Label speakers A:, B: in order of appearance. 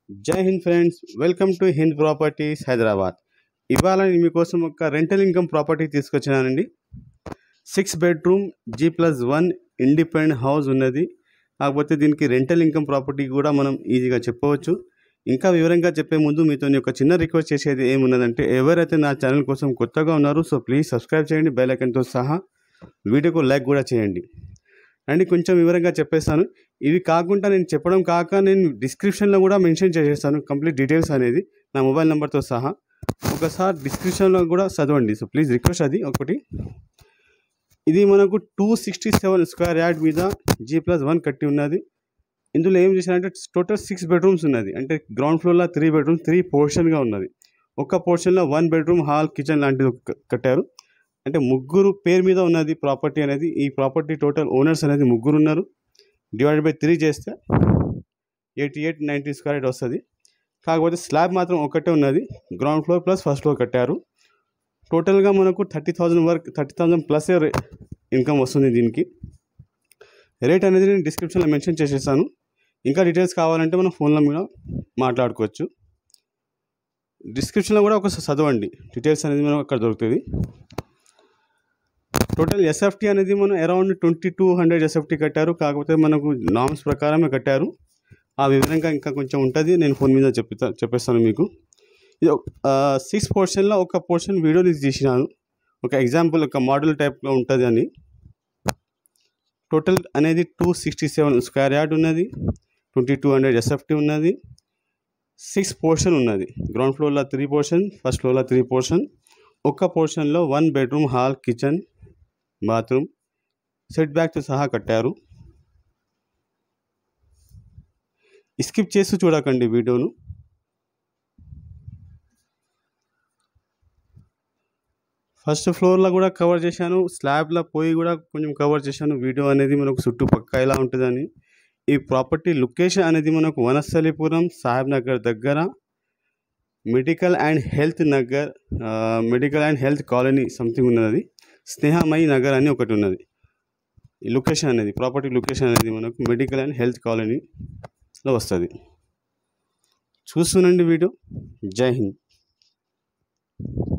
A: జై Hind friends welcome to Hind properties Hyderabad ఇవాళ నేను మీకోసం ఒక రెంటల్ ఇన్కమ్ ప్రాపర్టీ తీసుకొచ్చినానండి six bedroom G plus one independent house ఉన్నది కాకపోతే దీనికి రెంటల్ ఇన్కమ్ ప్రాపర్టీ కూడా మనం ఈజీగా చెప్పవచ్చు ఇంకా వివరంగా చెప్పే ముందు మీతో ఒక చిన్న రిక్వెస్ట్ చేసేది ఏమున్నదంటే ఎవరైతే నా ఛానల్ కోసం కొత్తగా ఉన్నారో సో ప్లీజ్ సబ్స్క్రైబ్ చేయండి బెల్ ఐకన్తో సహా వీడియోకు లైక్ కూడా చేయండి అండ్ కొంచెం వివరంగా చెప్పేస్తాను ఇవి కాకుండా నేను చెప్పడం కాక నేను డిస్క్రిప్షన్లో కూడా మెన్షన్ చేసేస్తాను కంప్లీట్ డీటెయిల్స్ అనేది నా మొబైల్ నెంబర్తో సహా ఒకసారి డిస్క్రిప్షన్లో కూడా చదవండి సో ప్లీజ్ రిక్వెస్ట్ అది ఒకటి ఇది మనకు two sixty seven square yard మీద జీ ప్లస్ వన్ కట్టి ఉన్నది ఇందులో ఏం చేశారంటే టోటల్ సిక్స్ బెడ్రూమ్స్ ఉన్నది అంటే గ్రౌండ్ ఫ్లోర్లో త్రీ బెడ్రూమ్స్ త్రీ పోర్షన్గా ఉన్నది ఒక పోర్షన్లో వన్ బెడ్రూమ్ హాల్ కిచెన్ లాంటిది ఒక- కట్టారు అంటే ముగ్గురు పేరు మీద ఉన్నది ప్రాపర్టీ అనేది ఈ ప్రాపర్టీ టోటల్ ఓనర్స్ అనేది ముగ్గురు ఉన్నారు డివైడ్ బై త్రీ చేస్తే eighty eight ninety square yard వస్తుంది కాకపోతే స్లాబ్ మాత్రం ఒకటే ఉన్నది ground floor plus first floor కట్టారు టోటల్గా మనకు థర్టీ థౌజండ్ వరకు థర్టీ థౌజండ్ ప్లస్ ఇన్కమ్ వస్తుంది దీనికి రేట్ అనేది నేను డిస్క్రిప్షన్లో మెన్షన్ చేసేసాను ఇంకా డీటెయిల్స్ కావాలంటే మనం ఫోన్లో మీద మాట్లాడుకోవచ్చు డిస్క్రిప్షన్లో కూడా ఒకసారి చదవండి డీటెయిల్స్ అనేది మనకు అక్కడ దొరుకుతుంది టోటల్ ఎస్ఎఫ్టీ అనేది మనం around twenty two hundred SFT కట్టారు కాకపోతే మనకు నామ్స్ ప్రకారమే కట్టారు ఆ వివరంగా ఇంకా కొంచెం ఉంటుంది నేను ఫోన్ మీద చెప్తా చెప్పేస్తాను మీకు ఇది సిక్స్ పోర్షన్లో ఒక పోర్షన్ వీడియో తీసి తీసినాను ఒక ఎగ్జాంపుల్ ఒక మోడల్ టైప్లో ఉంటుంది అని టోటల్ అనేది two sixty seven square yard ఉన్నది ట్వంటీ టూ హండ్రెడ్ ఎస్ఎఫ్టీ ఉన్నది సిక్స్ పోర్షన్ ఉన్నది గ్రౌండ్ ఫ్లోర్లో త్రీ పోర్షన్ ఫస్ట్ ఫ్లోర్లో త్రీ పోర్షన్ ఒక్క పోర్షన్లో one bedroom hall kitchen bathroom set బ్యాక్తో సహా కట్టారు స్కిప్ చేసి చూడకండి వీడియోను ఫస్ట్ ఫ్లోర్లో కూడా కవర్ చేశాను స్లాబ్లో పోయి కూడా కొంచెం కవర్ చేశాను వీడియో అనేది మనకు చుట్టుపక్క ఎలా ఉంటుందని ఈ ప్రాపర్టీ లొకేషన్ అనేది మనకు వనస్థలిపురం సాహెబ్ నగర్ దగ్గర మెడికల్ అండ్ హెల్త్ నగర్ ఆ, medical and health colony something ఉన్నది స్నేహమయి నగర్ అని ఒకటి ఉన్నది ఈ లొకేషన్ అనేది ప్రాపర్టీ లొకేషన్ అనేది మనకు మెడికల్ అండ్ హెల్త్ కాలనీలో వస్తుంది చూస్తుండండి వీడియో జై హింద్